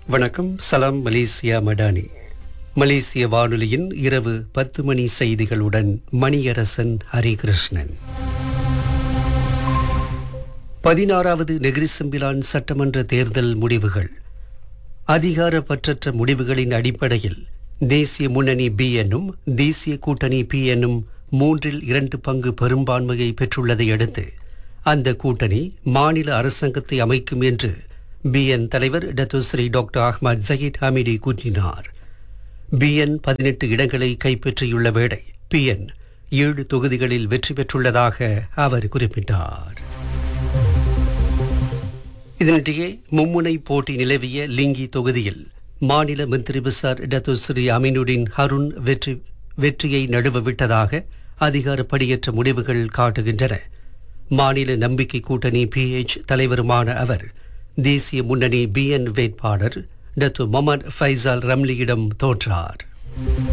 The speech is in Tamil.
வணக்கம் சலாம் மலேசியா மடானி மலேசிய வானொலியின் இரவு பத்து மணி செய்திகளுடன் மணியரசன் ஹரிகிருஷ்ணன் பதினாறாவது நெகிரிசம்பிலான் சட்டமன்ற தேர்தல் முடிவுகள் அதிகாரப்பற்றற்ற முடிவுகளின் அடிப்படையில் தேசிய முன்னணி பி என்னும் தேசிய கூட்டணி பி என்னும் மூன்றில் இரண்டு பங்கு பெரும்பான்மையை பெற்றுள்ளதை அடுத்து அந்த கூட்டணி மாநில அரசாங்கத்தை அமைக்கும் என்று பிஎன் தலைவர் Datuk Seri doctor Ahmad Zahid Hamidi கூறினார் பிஎன் பதினெட்டு இடங்களை கைப்பற்றியுள்ள வேளை பிஎன் ஏழு தொகுதிகளில் வெற்றி பெற்றுள்ளதாக அவர் குறிப்பிட்டார் இதனிடையே மும்முனை போட்டி நிலவிய லிங்கி தொகுதியில் மாநில மந்திரி பிசார் டத்துஸ்ரீ அமீனுடின் ஹருண் வெற்றி வெற்றியை நழுவ விட்டதாக அதிகாரப்படியற்ற முடிவுகள் காட்டுகின்றன மாநில நம்பிக்கை கூட்டணி பிஎச் தலைவருமான அவர் தேசிய முன்னணி பிஎன் வேட்பாளர் டத்து மொமட் ஃபைசால் ரம்லியிடம் தோற்றார்